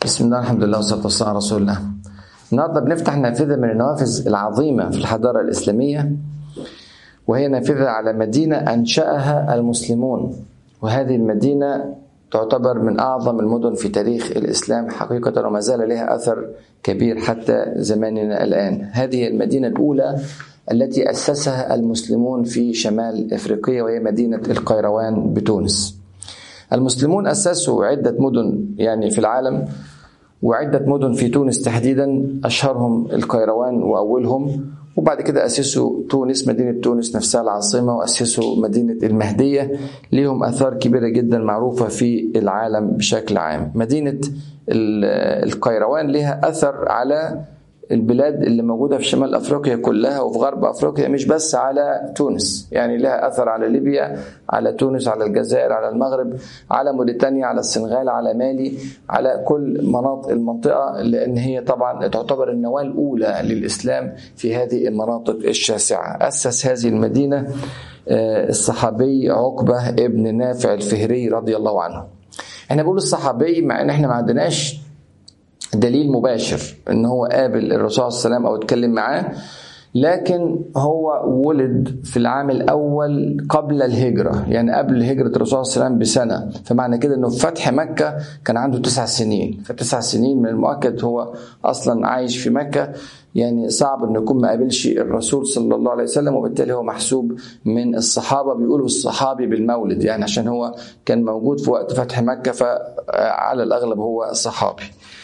بسم الله الحمد لله والصلاة والسلام على رسول الله النهارده بنفتح نافذة من النوافذ العظيمة في الحضارة الإسلامية وهي نافذة على مدينة أنشأها المسلمون وهذه المدينة تعتبر من أعظم المدن في تاريخ الإسلام حقيقة وما زال لها أثر كبير حتى زماننا الآن هذه المدينة الأولى التي أسسها المسلمون في شمال إفريقيا وهي مدينة القيروان بتونس المسلمون أسسوا عدة مدن يعني في العالم وعدة مدن في تونس تحديدا أشهرهم القيروان وأولهم وبعد كده أسسوا تونس مدينة تونس نفسها العاصمة وأسسوا مدينة المهدية ليهم آثار كبيرة جدا معروفة في العالم بشكل عام مدينة القيروان لها أثر على البلاد اللي موجودة في شمال أفريقيا كلها وفي غرب أفريقيا مش بس على تونس يعني لها أثر على ليبيا على تونس على الجزائر على المغرب على موريتانيا على السنغال على مالي على كل مناطق المنطقة لأن هي طبعا تعتبر النواة الأولى للإسلام في هذه المناطق الشاسعة أسس هذه المدينة الصحابي عقبة ابن نافع الفهري رضي الله عنه احنا بنقول الصحابي مع ان احنا ما عندناش دليل مباشر ان هو قابل الرسول صلى الله عليه وسلم او اتكلم معاه لكن هو ولد في العام الاول قبل الهجره يعني قبل هجره الرسول صلى الله عليه وسلم بسنه فمعنى كده انه في فتح مكه كان عنده تسع سنين فتسع سنين من المؤكد هو اصلا عايش في مكه يعني صعب انه يكون ما قابلش الرسول صلى الله عليه وسلم وبالتالي هو محسوب من الصحابه بيقولوا الصحابي بالمولد يعني عشان هو كان موجود في وقت فتح مكه فعلى الاغلب هو صحابي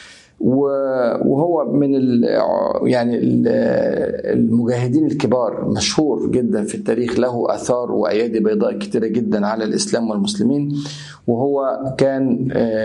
وهو من ال يعني المجاهدين الكبار مشهور جدا في التاريخ له اثار وايادي بيضاء كثيره جدا على الاسلام والمسلمين وهو كان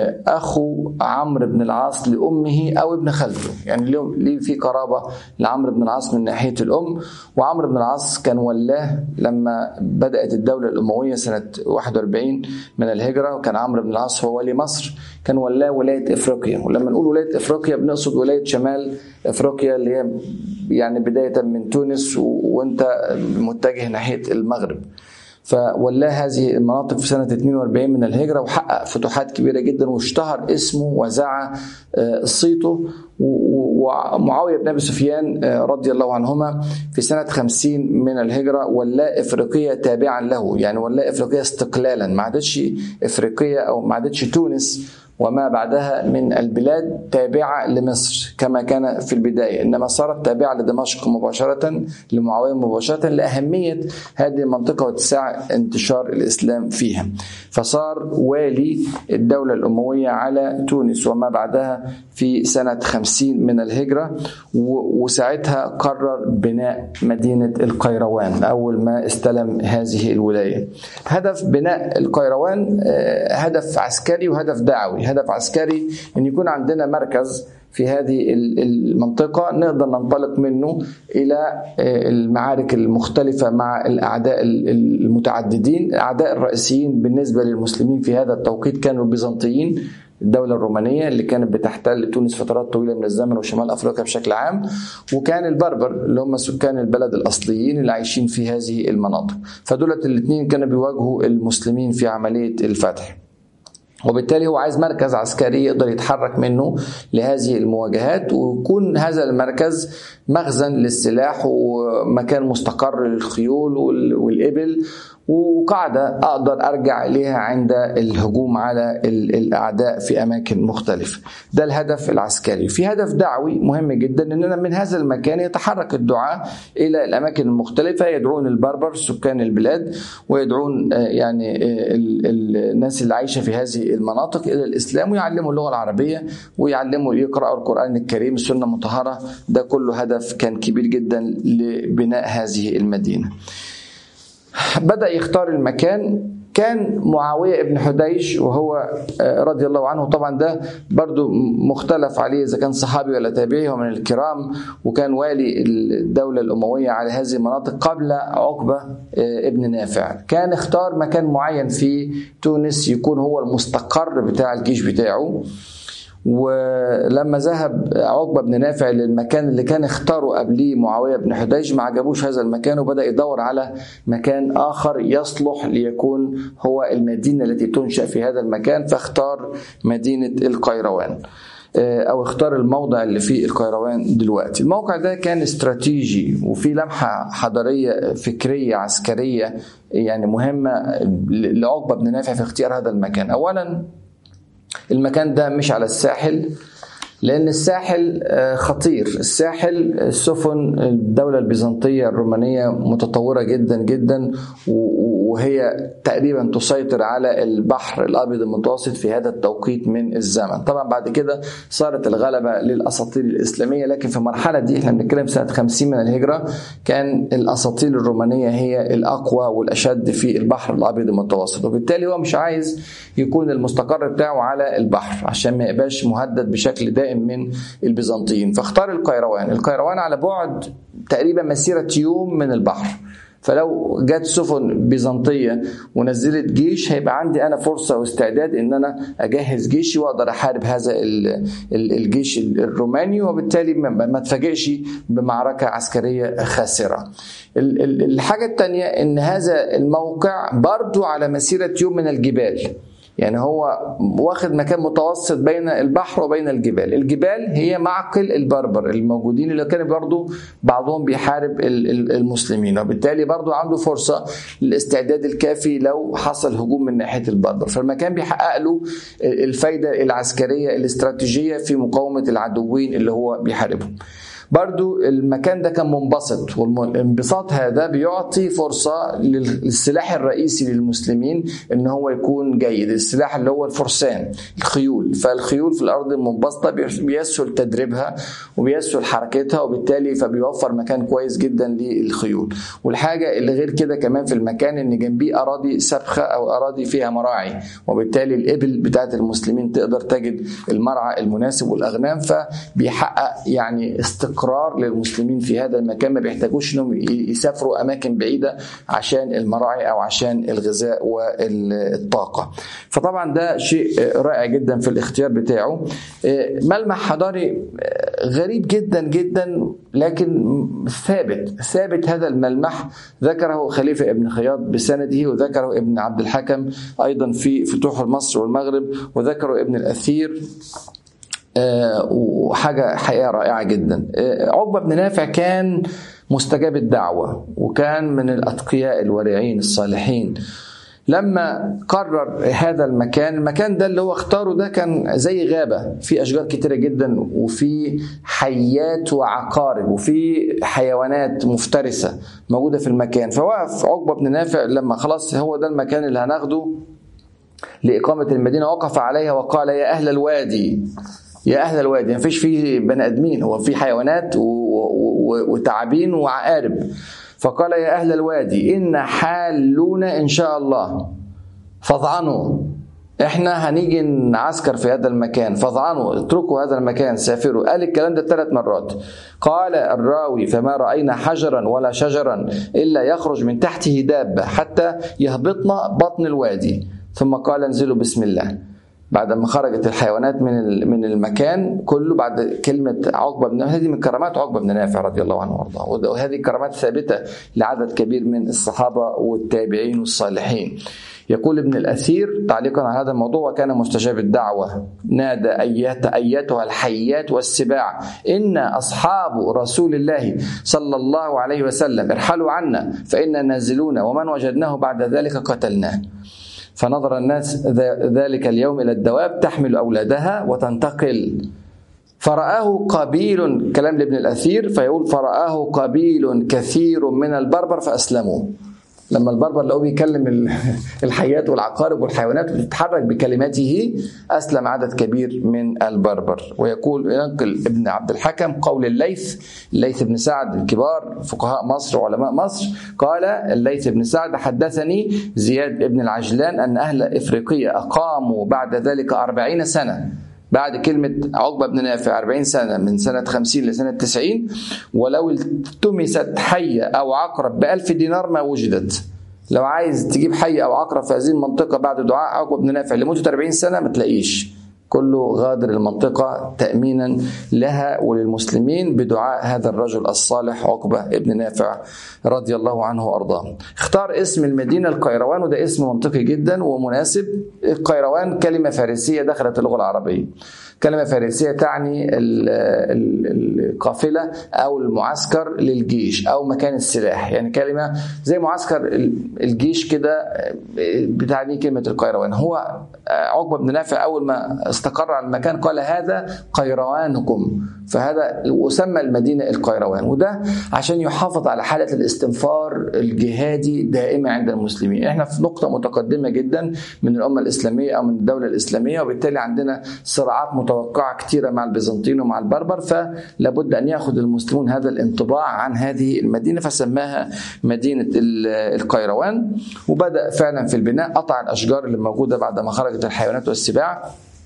اخو عمرو بن العاص لامه او ابن خالته يعني ليه في قرابه لعمرو بن العاص من ناحيه الام وعمرو بن العاص كان ولاه لما بدات الدوله الامويه سنه 41 من الهجره وكان عمرو بن العاص هو ولي مصر كان ولاه ولايه افريقيا ولما نقول ولايه افريقيا بنقصد ولايه شمال افريقيا اللي هي يعني بدايه من تونس وانت متجه ناحيه المغرب فولاه هذه المناطق في سنة 42 من الهجرة وحقق فتوحات كبيرة جدا واشتهر اسمه وزع صيته ومعاوية بن أبي سفيان رضي الله عنهما في سنة 50 من الهجرة ولا إفريقية تابعا له يعني ولا إفريقية استقلالا ما عادتش إفريقية أو ما عادتش تونس وما بعدها من البلاد تابعة لمصر كما كان في البداية إنما صارت تابعة لدمشق مباشرة لمعاوية مباشرة لأهمية هذه المنطقة واتساع انتشار الإسلام فيها فصار والي الدولة الأموية على تونس وما بعدها في سنة خمسين من الهجرة وساعتها قرر بناء مدينة القيروان أول ما استلم هذه الولاية هدف بناء القيروان هدف عسكري وهدف دعوي هدف عسكري ان يكون عندنا مركز في هذه المنطقة نقدر ننطلق منه إلى المعارك المختلفة مع الأعداء المتعددين الأعداء الرئيسيين بالنسبة للمسلمين في هذا التوقيت كانوا البيزنطيين الدولة الرومانية اللي كانت بتحتل تونس فترات طويلة من الزمن وشمال أفريقيا بشكل عام وكان البربر اللي هم سكان البلد الأصليين اللي عايشين في هذه المناطق فدولت الاثنين كانوا بيواجهوا المسلمين في عملية الفتح وبالتالي هو عايز مركز عسكري يقدر يتحرك منه لهذه المواجهات ويكون هذا المركز مخزن للسلاح ومكان مستقر للخيول والإبل وقاعدة أقدر أرجع إليها عند الهجوم على الأعداء في أماكن مختلفة ده الهدف العسكري في هدف دعوي مهم جدا أننا من هذا المكان يتحرك الدعاة إلى الأماكن المختلفة يدعون البربر سكان البلاد ويدعون يعني الناس اللي عايشة في هذه المناطق إلى الإسلام ويعلموا اللغة العربية ويعلموا يقرأوا القرآن الكريم السنة المطهرة ده كله هدف كان كبير جدا لبناء هذه المدينة بدأ يختار المكان كان معاوية ابن حديش وهو رضي الله عنه طبعا ده برضو مختلف عليه إذا كان صحابي ولا تابعي هو من الكرام وكان والي الدولة الأموية على هذه المناطق قبل عقبة ابن نافع كان اختار مكان معين في تونس يكون هو المستقر بتاع الجيش بتاعه ولما ذهب عقبه بن نافع للمكان اللي كان اختاره قبليه معاويه بن حديج ما عجبوش هذا المكان وبدا يدور على مكان اخر يصلح ليكون هو المدينه التي تنشا في هذا المكان فاختار مدينه القيروان. او اختار الموضع اللي فيه القيروان دلوقتي الموقع ده كان استراتيجي وفي لمحه حضاريه فكريه عسكريه يعني مهمه لعقبه بن نافع في اختيار هذا المكان اولا المكان ده مش على الساحل لأن الساحل خطير الساحل سفن الدولة البيزنطية الرومانية متطورة جدا جدا وهي تقريبا تسيطر على البحر الأبيض المتوسط في هذا التوقيت من الزمن طبعا بعد كده صارت الغلبة للأساطيل الإسلامية لكن في المرحلة دي احنا بنتكلم سنة 50 من الهجرة كان الأساطيل الرومانية هي الأقوى والأشد في البحر الأبيض المتوسط وبالتالي هو مش عايز يكون المستقر بتاعه على البحر عشان ما يبقاش مهدد بشكل دائم من البيزنطيين فاختار القيروان القيروان على بعد تقريبا مسيرة يوم من البحر فلو جت سفن بيزنطيه ونزلت جيش هيبقى عندي انا فرصه واستعداد ان انا اجهز جيشي واقدر احارب هذا الجيش الروماني وبالتالي ما اتفاجئش بمعركه عسكريه خاسره. الحاجه الثانيه ان هذا الموقع برضو على مسيره يوم من الجبال. يعني هو واخد مكان متوسط بين البحر وبين الجبال الجبال هي معقل البربر الموجودين اللي كان برضو بعضهم بيحارب المسلمين وبالتالي برضو عنده فرصة للاستعداد الكافي لو حصل هجوم من ناحية البربر فالمكان بيحقق له الفايدة العسكرية الاستراتيجية في مقاومة العدوين اللي هو بيحاربهم برضو المكان ده كان منبسط والانبساط هذا بيعطي فرصة للسلاح الرئيسي للمسلمين ان هو يكون جيد السلاح اللي هو الفرسان الخيول فالخيول في الارض المنبسطة بيسهل تدريبها وبيسهل حركتها وبالتالي فبيوفر مكان كويس جدا للخيول والحاجة اللي غير كده كمان في المكان ان جنبيه اراضي سبخة او اراضي فيها مراعي وبالتالي الابل بتاعت المسلمين تقدر تجد المرعى المناسب والاغنام فبيحقق يعني استقرار استقرار للمسلمين في هذا المكان ما بيحتاجوش انهم يسافروا اماكن بعيده عشان المراعي او عشان الغذاء والطاقه. فطبعا ده شيء رائع جدا في الاختيار بتاعه. ملمح حضاري غريب جدا جدا لكن ثابت، ثابت هذا الملمح ذكره خليفه ابن خياط بسنده وذكره ابن عبد الحكم ايضا في فتوح مصر والمغرب وذكره ابن الاثير وحاجة حقيقة رائعة جدا عقبة بن نافع كان مستجاب الدعوة وكان من الأتقياء الورعين الصالحين لما قرر هذا المكان المكان ده اللي هو اختاره ده كان زي غابة في أشجار كتيرة جدا وفي حيات وعقارب وفي حيوانات مفترسة موجودة في المكان فوقف عقبة بن نافع لما خلاص هو ده المكان اللي هناخده لإقامة المدينة وقف عليها وقال يا أهل الوادي يا اهل الوادي ما فيش فيه بني ادمين هو في حيوانات وتعابين وعقارب فقال يا اهل الوادي ان حالون ان شاء الله فاضعنوا احنا هنيجي نعسكر في هذا المكان فاضعنوا اتركوا هذا المكان سافروا قال الكلام ده ثلاث مرات قال الراوي فما راينا حجرا ولا شجرا الا يخرج من تحته دابه حتى يهبطنا بطن الوادي ثم قال انزلوا بسم الله بعد ما خرجت الحيوانات من من المكان كله بعد كلمه عقبه بن هذه من كرامات عقبه بن نافع رضي الله عنه وارضاه وهذه كرامات ثابته لعدد كبير من الصحابه والتابعين والصالحين يقول ابن الأثير تعليقا على هذا الموضوع وكان مستجاب الدعوة نادى أيات أيتها الحيات والسباع إن أصحاب رسول الله صلى الله عليه وسلم ارحلوا عنا فإنا نازلون ومن وجدناه بعد ذلك قتلناه فنظر الناس ذلك اليوم الى الدواب تحمل اولادها وتنتقل فرآه قبيل كلام لابن الأثير فيقول فرآه قبيل كثير من البربر فأسلموا لما البربر لقوه بيكلم الحيات والعقارب والحيوانات وتتحرك بكلماته اسلم عدد كبير من البربر ويقول ينقل ابن عبد الحكم قول الليث الليث بن سعد الكبار فقهاء مصر وعلماء مصر قال الليث بن سعد حدثني زياد بن العجلان ان اهل افريقيا اقاموا بعد ذلك أربعين سنه بعد كلمة عقبة بن نافع 40 سنة من سنة 50 لسنة 90 ولو التمست حية أو عقرب بألف دينار ما وجدت لو عايز تجيب حية أو عقرب في هذه المنطقة بعد دعاء عقبة بن نافع لمدة 40 سنة ما تلاقيش كله غادر المنطقة تأمينا لها وللمسلمين بدعاء هذا الرجل الصالح عقبة ابن نافع رضي الله عنه وأرضاه اختار اسم المدينة القيروان وده اسم منطقي جدا ومناسب القيروان كلمة فارسية دخلت اللغة العربية كلمة فارسية تعني القافلة أو المعسكر للجيش أو مكان السلاح يعني كلمة زي معسكر الجيش كده بتعني كلمة القيروان هو عقبة بن نافع أول ما استقر على المكان قال هذا قيروانكم فهذا وسمى المدينة القيروان وده عشان يحافظ على حالة الاستنفار الجهادي دائمة عند المسلمين احنا في نقطة متقدمة جدا من الأمة الإسلامية أو من الدولة الإسلامية وبالتالي عندنا صراعات متوقعة كثيرة مع البيزنطيين ومع البربر فلابد أن يأخذ المسلمون هذا الانطباع عن هذه المدينة فسماها مدينة القيروان وبدأ فعلا في البناء قطع الأشجار اللي موجودة بعد ما خرجت الحيوانات والسباع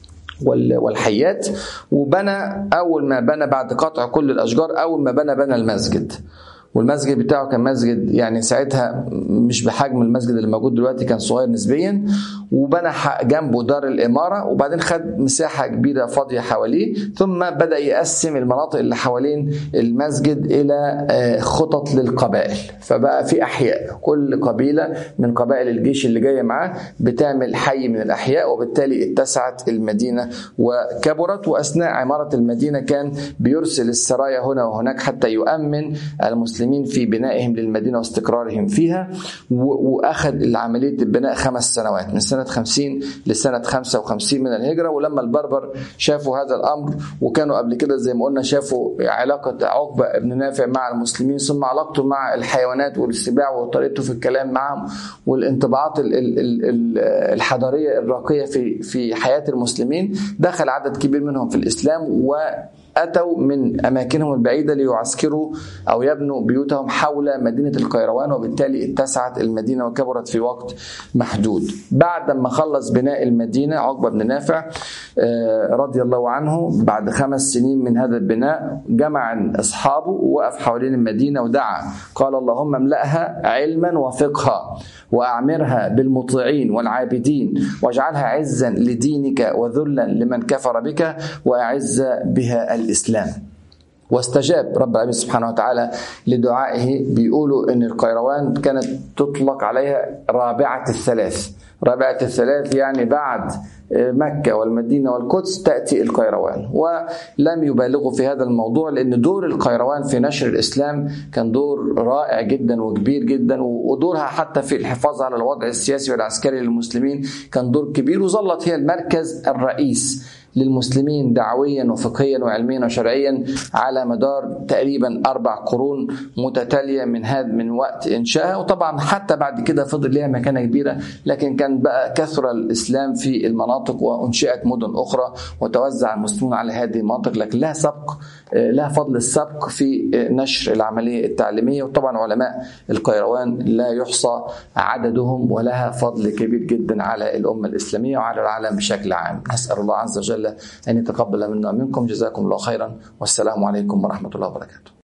والحيات وبنى اول ما بنى بعد قطع كل الاشجار اول ما بنى بنى المسجد والمسجد بتاعه كان مسجد يعني ساعتها مش بحجم المسجد اللي موجود دلوقتي كان صغير نسبيا وبنى جنبه دار الإمارة وبعدين خد مساحة كبيرة فاضية حواليه ثم بدأ يقسم المناطق اللي حوالين المسجد إلى خطط للقبائل فبقى في أحياء كل قبيلة من قبائل الجيش اللي جاية معاه بتعمل حي من الأحياء وبالتالي اتسعت المدينة وكبرت وأثناء عمارة المدينة كان بيرسل السرايا هنا وهناك حتى يؤمن المسلمين في بنائهم للمدينة واستقرارهم فيها وأخذ عملية البناء خمس سنوات من سنة سنة 50 لسنة 55 من الهجرة ولما البربر شافوا هذا الأمر وكانوا قبل كده زي ما قلنا شافوا علاقة عقبة ابن نافع مع المسلمين ثم علاقته مع الحيوانات والسباع وطريقته في الكلام معهم والانطباعات الحضارية الراقية في في حياة المسلمين دخل عدد كبير منهم في الإسلام و أتوا من أماكنهم البعيدة ليعسكروا أو يبنوا بيوتهم حول مدينة القيروان وبالتالي اتسعت المدينة وكبرت في وقت محدود بعد ما خلص بناء المدينة عقبة بن نافع رضي الله عنه بعد خمس سنين من هذا البناء جمع أصحابه ووقف حوالين المدينة ودعا قال اللهم املأها علما وفقها وأعمرها بالمطيعين والعابدين واجعلها عزا لدينك وذلا لمن كفر بك وأعز بها الإسلام واستجاب رب العالمين سبحانه وتعالى لدعائه بيقولوا ان القيروان كانت تطلق عليها رابعه الثلاث رابعه الثلاث يعني بعد مكة والمدينة والقدس تأتي القيروان ولم يبالغوا في هذا الموضوع لأن دور القيروان في نشر الإسلام كان دور رائع جدا وكبير جدا ودورها حتى في الحفاظ على الوضع السياسي والعسكري للمسلمين كان دور كبير وظلت هي المركز الرئيس للمسلمين دعويا وفقهيا وعلميا وشرعيا على مدار تقريبا اربع قرون متتاليه من هذا من وقت انشائها وطبعا حتى بعد كده فضل لها مكانه كبيره لكن كان بقى كثر الاسلام في المناطق وانشئت مدن اخرى وتوزع المسلمون على هذه المناطق لكن لها سبق لها فضل السبق في نشر العمليه التعليميه وطبعا علماء القيروان لا يحصى عددهم ولها فضل كبير جدا على الامه الاسلاميه وعلى العالم بشكل عام نسال الله عز وجل أن يتقبل منا ومنكم جزاكم الله خيرا والسلام عليكم ورحمة الله وبركاته